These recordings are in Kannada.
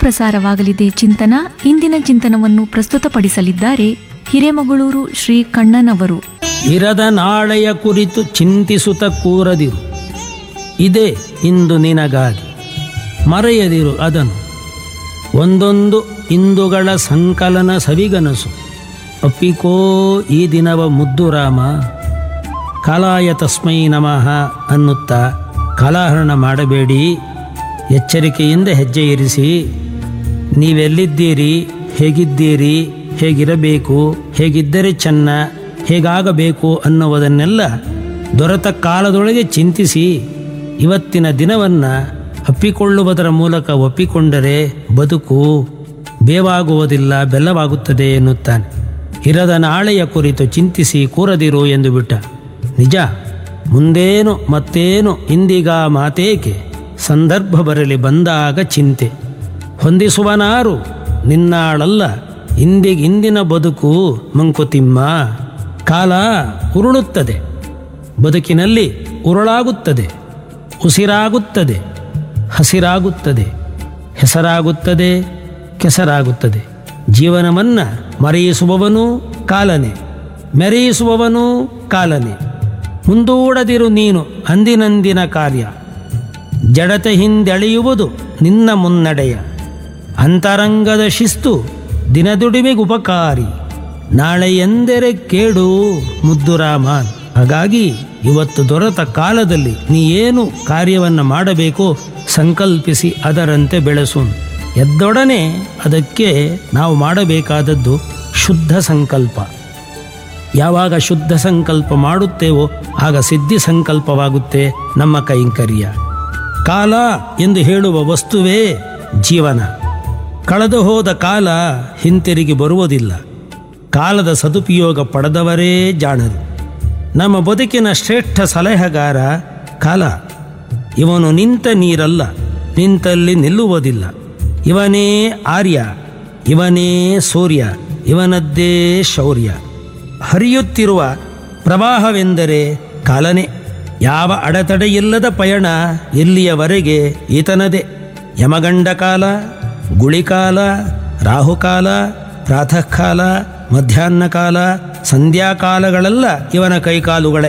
ಮರುಪ್ರಸಾರವಾಗಲಿದೆ ಚಿಂತನ ಇಂದಿನ ಚಿಂತನವನ್ನು ಪ್ರಸ್ತುತಪಡಿಸಲಿದ್ದಾರೆ ಹಿರೇಮಗಳೂರು ಶ್ರೀ ಕಣ್ಣನವರು ಇರದ ನಾಳೆಯ ಕುರಿತು ಚಿಂತಿಸುತ್ತ ಕೂರದಿರು ಇದೇ ಇಂದು ನಿನಗಾಗಿ ಮರೆಯದಿರು ಅದನ್ನು ಒಂದೊಂದು ಇಂದುಗಳ ಸಂಕಲನ ಸವಿಗನಸು ಅಪ್ಪಿಕೋ ಈ ದಿನವ ಮುದ್ದು ರಾಮ ಕಾಲಾಯ ತಸ್ಮೈ ನಮಃ ಅನ್ನುತ್ತಾ ಕಾಲಹರಣ ಮಾಡಬೇಡಿ ಎಚ್ಚರಿಕೆಯಿಂದ ಹೆಜ್ಜೆ ಇರಿಸಿ ನೀವೆಲ್ಲಿದ್ದೀರಿ ಹೇಗಿದ್ದೀರಿ ಹೇಗಿರಬೇಕು ಹೇಗಿದ್ದರೆ ಚೆನ್ನ ಹೇಗಾಗಬೇಕು ಅನ್ನುವುದನ್ನೆಲ್ಲ ದೊರೆತ ಕಾಲದೊಳಗೆ ಚಿಂತಿಸಿ ಇವತ್ತಿನ ದಿನವನ್ನು ಅಪ್ಪಿಕೊಳ್ಳುವುದರ ಮೂಲಕ ಒಪ್ಪಿಕೊಂಡರೆ ಬದುಕು ಬೇವಾಗುವುದಿಲ್ಲ ಬೆಲ್ಲವಾಗುತ್ತದೆ ಎನ್ನುತ್ತಾನೆ ಇರದ ನಾಳೆಯ ಕುರಿತು ಚಿಂತಿಸಿ ಕೂರದಿರು ಎಂದು ಬಿಟ್ಟ ನಿಜ ಮುಂದೇನು ಮತ್ತೇನು ಇಂದೀಗ ಮಾತೇಕೆ ಸಂದರ್ಭ ಬರಲಿ ಬಂದಾಗ ಚಿಂತೆ ಹೊಂದಿಸುವನಾರು ನಿನ್ನಾಳಲ್ಲ ಇಂದಿಗಿಂದಿನ ಬದುಕು ಮಂಕುತಿಮ್ಮ ಕಾಲ ಉರುಳುತ್ತದೆ ಬದುಕಿನಲ್ಲಿ ಉರುಳಾಗುತ್ತದೆ ಉಸಿರಾಗುತ್ತದೆ ಹಸಿರಾಗುತ್ತದೆ ಹೆಸರಾಗುತ್ತದೆ ಕೆಸರಾಗುತ್ತದೆ ಜೀವನವನ್ನು ಮರೆಯಿಸುವವನು ಕಾಲನೆ ಮೆರೆಯಿಸುವವನು ಕಾಲನೆ ಮುಂದೂಡದಿರು ನೀನು ಅಂದಿನಂದಿನ ಕಾರ್ಯ ಜಡತೆ ಹಿಂದೆಳೆಯುವುದು ನಿನ್ನ ಮುನ್ನಡೆಯ ಅಂತರಂಗದ ಶಿಸ್ತು ದಿನದುಡಿಮೆಗುಪಕಾರಿ ನಾಳೆ ಎಂದರೆ ಕೇಡು ಮುದ್ದು ರಾಮನ್ ಹಾಗಾಗಿ ಇವತ್ತು ದೊರೆತ ಕಾಲದಲ್ಲಿ ನೀ ಏನು ಕಾರ್ಯವನ್ನು ಮಾಡಬೇಕೋ ಸಂಕಲ್ಪಿಸಿ ಅದರಂತೆ ಬೆಳೆಸು ಎದ್ದೊಡನೆ ಅದಕ್ಕೆ ನಾವು ಮಾಡಬೇಕಾದದ್ದು ಶುದ್ಧ ಸಂಕಲ್ಪ ಯಾವಾಗ ಶುದ್ಧ ಸಂಕಲ್ಪ ಮಾಡುತ್ತೇವೋ ಆಗ ಸಿದ್ಧಿ ಸಂಕಲ್ಪವಾಗುತ್ತೆ ನಮ್ಮ ಕೈಂಕರ್ಯ ಕಾಲ ಎಂದು ಹೇಳುವ ವಸ್ತುವೇ ಜೀವನ ಕಳೆದು ಹೋದ ಕಾಲ ಹಿಂತಿರುಗಿ ಬರುವುದಿಲ್ಲ ಕಾಲದ ಸದುಪಯೋಗ ಪಡೆದವರೇ ಜಾಣರು ನಮ್ಮ ಬದುಕಿನ ಶ್ರೇಷ್ಠ ಸಲಹೆಗಾರ ಕಾಲ ಇವನು ನಿಂತ ನೀರಲ್ಲ ನಿಂತಲ್ಲಿ ನಿಲ್ಲುವುದಿಲ್ಲ ಇವನೇ ಆರ್ಯ ಇವನೇ ಸೂರ್ಯ ಇವನದ್ದೇ ಶೌರ್ಯ ಹರಿಯುತ್ತಿರುವ ಪ್ರವಾಹವೆಂದರೆ ಕಾಲನೇ ಯಾವ ಅಡೆತಡೆಯಿಲ್ಲದ ಪಯಣ ಎಲ್ಲಿಯವರೆಗೆ ಈತನದೇ ಯಮಗಂಡ ಕಾಲ ಗುಳಿಕಾಲ ರಾಹುಕಾಲ ಪ್ರಾತಃ ಕಾಲ ಮಧ್ಯಾಹ್ನ ಕಾಲ ಸಂಧ್ಯಾಕಾಲಗಳೆಲ್ಲ ಇವನ ಕೈಕಾಲುಗಳೇ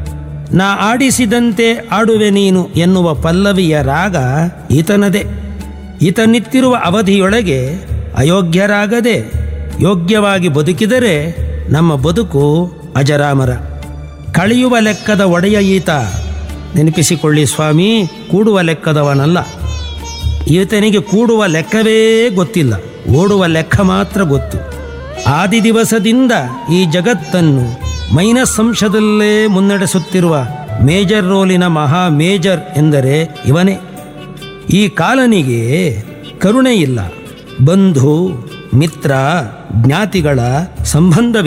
ನಾ ಆಡಿಸಿದಂತೆ ಆಡುವೆ ನೀನು ಎನ್ನುವ ಪಲ್ಲವಿಯ ರಾಗ ಈತನದೇ ಈತನಿತ್ತಿರುವ ಅವಧಿಯೊಳಗೆ ಅಯೋಗ್ಯರಾಗದೆ ಯೋಗ್ಯವಾಗಿ ಬದುಕಿದರೆ ನಮ್ಮ ಬದುಕು ಅಜರಾಮರ ಕಳೆಯುವ ಲೆಕ್ಕದ ಒಡೆಯ ಈತ ನೆನಪಿಸಿಕೊಳ್ಳಿ ಸ್ವಾಮಿ ಕೂಡುವ ಲೆಕ್ಕದವನಲ್ಲ ಈತನಿಗೆ ಕೂಡುವ ಲೆಕ್ಕವೇ ಗೊತ್ತಿಲ್ಲ ಓಡುವ ಲೆಕ್ಕ ಮಾತ್ರ ಗೊತ್ತು ಆದಿ ದಿವಸದಿಂದ ಈ ಜಗತ್ತನ್ನು ಮೈನಸ್ ಅಂಶದಲ್ಲೇ ಮುನ್ನಡೆಸುತ್ತಿರುವ ಮೇಜರ್ ರೋಲಿನ ಮಹಾ ಮೇಜರ್ ಎಂದರೆ ಇವನೇ ಈ ಕಾಲನಿಗೆ ಕರುಣೆ ಇಲ್ಲ ಬಂಧು ಮಿತ್ರ ಜ್ಞಾತಿಗಳ ಸಂಬಂಧವಿಲ್ಲ